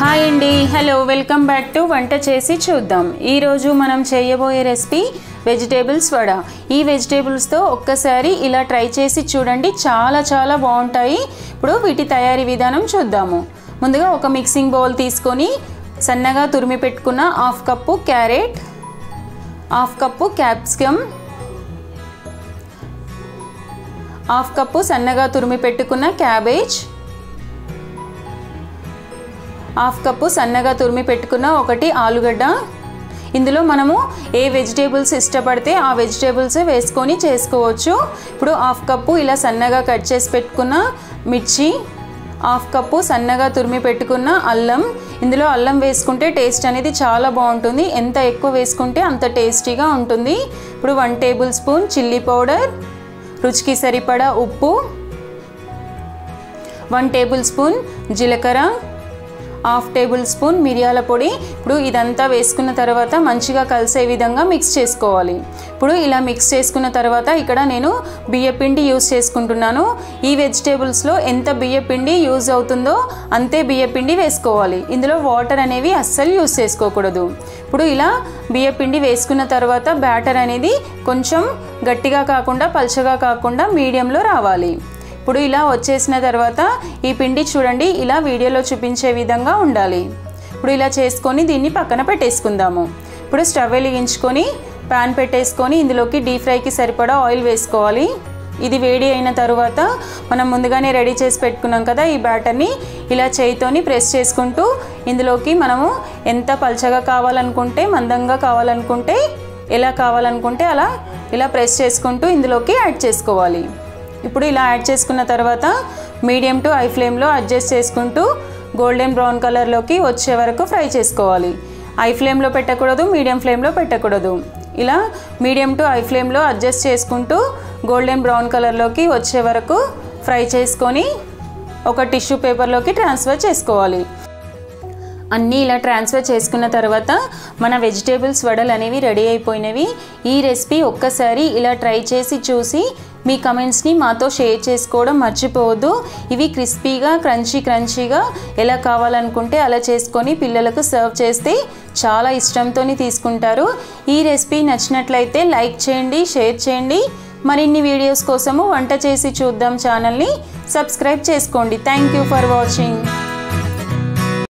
hi అండి hello welcome back to వంట చేసి చూద్దాం ఈరోజు మనం చేయబోయే రెసిపీ వెజిటేబుల్స్ వడ ఈ వెజిటేబుల్స్తో ఒక్కసారి ఇలా ట్రై చేసి చూడండి చాలా చాలా బాగుంటాయి ఇప్పుడు వీటి తయారీ విధానం చూద్దాము ముందుగా ఒక మిక్సింగ్ బౌల్ తీసుకొని సన్నగా తురిమి పెట్టుకున్న half cup carrot half cup capsicum half cup సన్నగా తురిమి పెట్టుకున్న క్యాబేజ్ హాఫ్ కప్పు సన్నగా తురిమి పెట్టుకున్న ఒకటి ఆలుగడ్డ ఇందులో మనము ఏ వెజిటేబుల్స్ ఇష్టపడితే ఆ వెజిటేబుల్స్ వేసుకొని చేసుకోవచ్చు ఇప్పుడు హాఫ్ కప్పు ఇలా సన్నగా కట్ చేసి పెట్టుకున్న మిర్చి హాఫ్ కప్పు సన్నగా తురిమి పెట్టుకున్న అల్లం ఇందులో అల్లం వేసుకుంటే టేస్ట్ అనేది చాలా బాగుంటుంది ఎంత ఎక్కువ వేసుకుంటే అంత టేస్టీగా ఉంటుంది ఇప్పుడు one tablespoon chilli powder రుచికి సరిపడా ఉప్పు వన్ టేబుల్ స్పూన్ జీలకర్ర హాఫ్ టేబుల్ స్పూన్ మిరియాల పొడి ఇప్పుడు ఇదంతా వేసుకున్న తర్వాత మంచిగా కలిసే విధంగా మిక్స్ చేసుకోవాలి ఇప్పుడు ఇలా మిక్స్ చేసుకున్న తర్వాత ఇక్కడ నేను బియ్యపిండి యూస్ చేసుకుంటున్నాను ఈ వెజిటేబుల్స్లో ఎంత బియ్యపిండి యూజ్ అవుతుందో అంతే బియ్యపిండి వేసుకోవాలి ఇందులో వాటర్ అనేవి అస్సలు యూస్ చేసుకోకూడదు ఇప్పుడు ఇలా బియ్యపిండి వేసుకున్న తర్వాత బ్యాటర్ అనేది కొంచెం గట్టిగా కాకుండా పల్చగా కాకుండా మీడియంలో రావాలి ఇప్పుడు ఇలా వచ్చేసిన తర్వాత ఈ పిండి చూడండి ఇలా వీడియోలో చూపించే విధంగా ఉండాలి ఇప్పుడు ఇలా చేసుకొని దీన్ని పక్కన పెట్టేసుకుందాము ఇప్పుడు స్టవ్ వెలిగించుకొని ప్యాన్ పెట్టేసుకొని ఇందులోకి డీప్ ఫ్రైకి సరిపడా ఆయిల్ వేసుకోవాలి ఇది వేడి అయిన తర్వాత మనం ముందుగానే రెడీ చేసి పెట్టుకున్నాం కదా ఈ బ్యాటర్ని ఇలా చేయితోని ప్రెస్ చేసుకుంటూ ఇందులోకి మనము ఎంత పల్చగా కావాలనుకుంటే మందంగా కావాలనుకుంటే ఎలా కావాలనుకుంటే అలా ఇలా ప్రెస్ చేసుకుంటూ ఇందులోకి యాడ్ చేసుకోవాలి ఇప్పుడు ఇలా యాడ్ చేసుకున్న తర్వాత మీడియం టు హై ఫ్లేమ్లో అడ్జస్ట్ చేసుకుంటూ గోల్డెన్ బ్రౌన్ కలర్లోకి వచ్చే వరకు ఫ్రై చేసుకోవాలి హై ఫ్లేమ్లో పెట్టకూడదు మీడియం ఫ్లేమ్లో పెట్టకూడదు ఇలా మీడియం టు హై ఫ్లేమ్లో అడ్జస్ట్ చేసుకుంటూ గోల్డెన్ బ్రౌన్ కలర్లోకి వచ్చే వరకు ఫ్రై చేసుకొని ఒక టిష్యూ పేపర్లోకి ట్రాన్స్ఫర్ చేసుకోవాలి అన్నీ ఇలా ట్రాన్స్ఫర్ చేసుకున్న తర్వాత మన వెజిటేబుల్స్ వడలు అనేవి రెడీ అయిపోయినవి ఈ రెసిపీ ఒక్కసారి ఇలా ట్రై చేసి చూసి మీ కమెంట్స్ని మాతో షేర్ చేసుకోవడం మర్చిపోవద్దు ఇవి క్రిస్పీగా క్రంచీ క్రంచీగా ఎలా కావాలనుకుంటే అలా చేసుకొని పిల్లలకు సర్వ్ చేస్తే చాలా ఇష్టంతో తీసుకుంటారు ఈ రెసిపీ నచ్చినట్లయితే లైక్ చేయండి షేర్ చేయండి మరిన్ని వీడియోస్ కోసము వంట చేసి చూద్దాం ఛానల్ని సబ్స్క్రైబ్ చేసుకోండి థ్యాంక్ యూ ఫర్ వాచింగ్